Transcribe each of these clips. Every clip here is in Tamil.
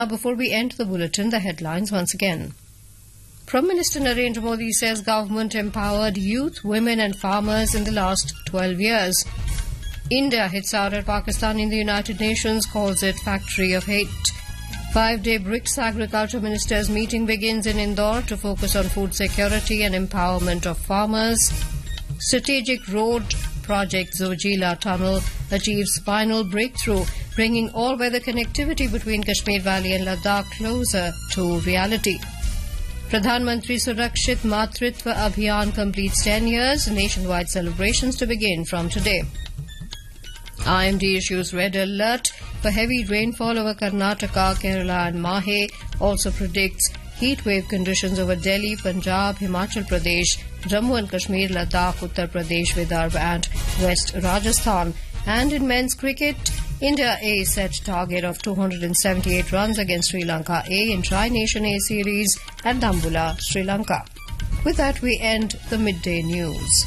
Before we end the bulletin, the headlines once again. Prime Minister Narendra Modi says government empowered youth, women and farmers in the last 12 years. India hits out at Pakistan in the United Nations, calls it factory of hate. Five-day BRICS agriculture ministers meeting begins in Indore to focus on food security and empowerment of farmers. Strategic road project Zojila Tunnel achieves final breakthrough, bringing all-weather connectivity between Kashmir Valley and Ladakh closer to reality. Pradhan Mantri Surakshit Matritva Abhiyan completes 10 years, nationwide celebrations to begin from today. IMD issues red alert for heavy rainfall over Karnataka, Kerala and Mahe, also predicts heat wave conditions over Delhi, Punjab, Himachal Pradesh, Jammu and Kashmir, Ladakh, Uttar Pradesh, Vidarbha and West Rajasthan. And in men's cricket, India A set target of 278 runs against Sri Lanka A in Tri-Nation A series at Dambula, Sri Lanka. With that, we end the midday news.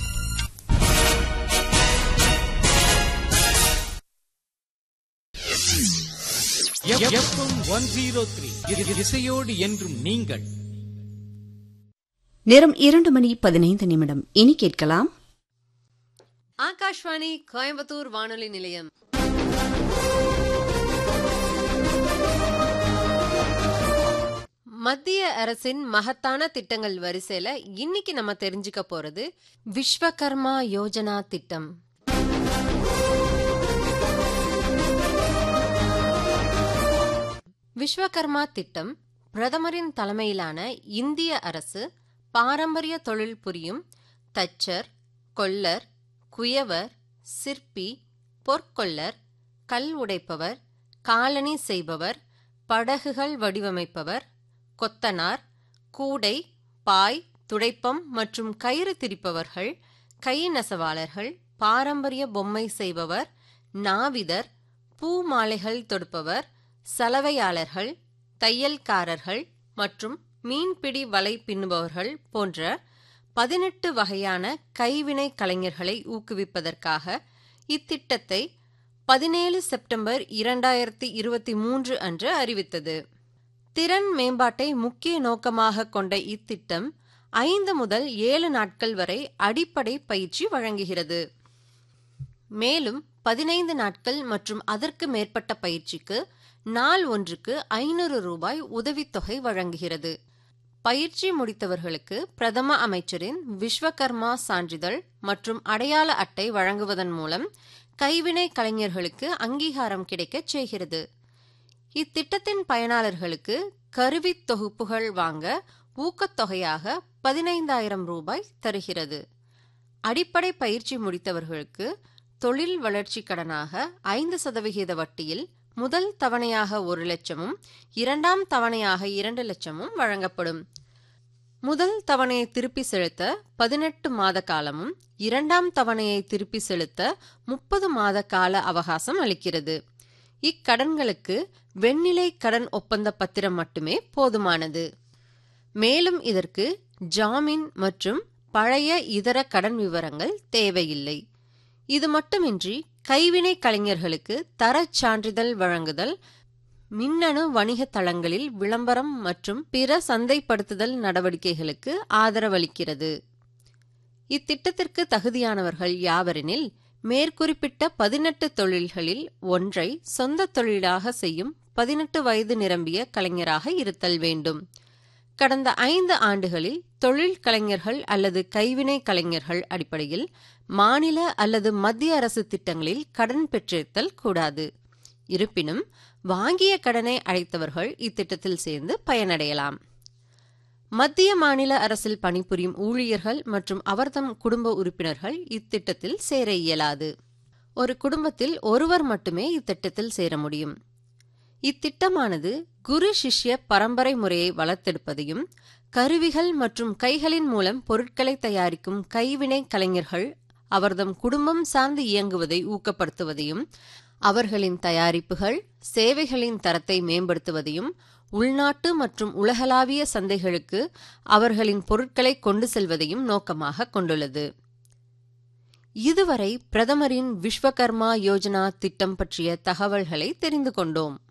FM one zero three இசையோடு என்றும் நீங்கள் நேரம் இரண்டு மணி பதினைந்து நிமிடம் இனி கேட்கலாம் ஆகாஷ்வாணி கோயம்புத்தூர் வானொலி நிலையம் மத்திய அரசின் மகத்தான திட்டங்கள் வரிசையில இன்னைக்கு நம்ம தெரிஞ்சுக்க போறது விஸ்வகர்மா யோஜனா திட்டம் விஸ்வகர்மா திட்டம் பிரதமரின் தலைமையிலான இந்திய அரசு பாரம்பரிய தொழில் புரியும் தச்சர் கொல்லர் குயவர் சிற்பி பொற்கொல்லர் கல் உடைப்பவர் காலணி செய்பவர் படகுகள் வடிவமைப்பவர் கொத்தனார் கூடை பாய் துடைப்பம் மற்றும் கயிறு திரிப்பவர்கள் கை நெசவாளர்கள் பாரம்பரிய பொம்மை செய்பவர் நாவிதர் பூ மாலைகள் தொடுப்பவர் சலவையாளர்கள் தையல்காரர்கள் மற்றும் மீன்பிடி வலை பின்னுபவர்கள் போன்ற பதினெட்டு வகையான கைவினை கலைஞர்களை ஊக்குவிப்பதற்காக இத்திட்டத்தை பதினேழு செப்டம்பர் இரண்டாயிரத்தி இருபத்தி மூன்று அன்று அறிவித்தது திறன் மேம்பாட்டை முக்கிய நோக்கமாக கொண்ட இத்திட்டம் ஐந்து முதல் ஏழு நாட்கள் வரை அடிப்படை பயிற்சி வழங்குகிறது மேலும் பதினைந்து நாட்கள் மற்றும் அதற்கு மேற்பட்ட பயிற்சிக்கு நாள் ஒன்றுக்கு ஐநூறு ரூபாய் உதவித்தொகை வழங்குகிறது பயிற்சி முடித்தவர்களுக்கு பிரதம அமைச்சரின் விஸ்வகர்மா சான்றிதழ் மற்றும் அடையாள அட்டை வழங்குவதன் மூலம் கைவினை கலைஞர்களுக்கு அங்கீகாரம் கிடைக்கச் செய்கிறது இத்திட்டத்தின் பயனாளர்களுக்கு கருவி தொகுப்புகள் வாங்க ஊக்கத்தொகையாக பதினைந்தாயிரம் ரூபாய் தருகிறது அடிப்படை பயிற்சி முடித்தவர்களுக்கு தொழில் வளர்ச்சி கடனாக ஐந்து சதவிகித வட்டியில் முதல் தவணையாக ஒரு லட்சமும் இரண்டாம் தவணையாக இரண்டு லட்சமும் வழங்கப்படும் முதல் தவணையை திருப்பி செலுத்த பதினெட்டு மாத காலமும் இரண்டாம் தவணையை திருப்பி செலுத்த முப்பது மாத கால அவகாசம் அளிக்கிறது இக்கடன்களுக்கு வெண்ணிலை கடன் ஒப்பந்த பத்திரம் மட்டுமே போதுமானது மேலும் இதற்கு ஜாமீன் மற்றும் பழைய இதர கடன் விவரங்கள் தேவையில்லை இது மட்டுமின்றி கைவினை கலைஞர்களுக்கு தரச் சான்றிதழ் வழங்குதல் மின்னணு வணிக தளங்களில் விளம்பரம் மற்றும் பிற சந்தைப்படுத்துதல் நடவடிக்கைகளுக்கு ஆதரவளிக்கிறது இத்திட்டத்திற்கு தகுதியானவர்கள் யாவரெனில் மேற்குறிப்பிட்ட பதினெட்டு தொழில்களில் ஒன்றை சொந்த தொழிலாக செய்யும் பதினெட்டு வயது நிரம்பிய கலைஞராக இருத்தல் வேண்டும் கடந்த ஐந்து ஆண்டுகளில் தொழில் கலைஞர்கள் அல்லது கைவினை கலைஞர்கள் அடிப்படையில் மாநில அல்லது மத்திய அரசு திட்டங்களில் கடன் பெற்றிருத்தல் கூடாது இருப்பினும் வாங்கிய கடனை அழைத்தவர்கள் இத்திட்டத்தில் சேர்ந்து பயனடையலாம் மத்திய மாநில அரசில் பணிபுரியும் ஊழியர்கள் மற்றும் அவர்தம் குடும்ப உறுப்பினர்கள் இத்திட்டத்தில் சேர இயலாது ஒரு குடும்பத்தில் ஒருவர் மட்டுமே இத்திட்டத்தில் சேர முடியும் இத்திட்டமானது குரு சிஷ்ய பரம்பரை முறையை வளர்த்தெடுப்பதையும் கருவிகள் மற்றும் கைகளின் மூலம் பொருட்களை தயாரிக்கும் கைவினை கலைஞர்கள் அவர்தம் குடும்பம் சார்ந்து இயங்குவதை ஊக்கப்படுத்துவதையும் அவர்களின் தயாரிப்புகள் சேவைகளின் தரத்தை மேம்படுத்துவதையும் உள்நாட்டு மற்றும் உலகளாவிய சந்தைகளுக்கு அவர்களின் பொருட்களை கொண்டு செல்வதையும் நோக்கமாக கொண்டுள்ளது இதுவரை பிரதமரின் விஸ்வகர்மா யோஜனா திட்டம் பற்றிய தகவல்களை தெரிந்து கொண்டோம்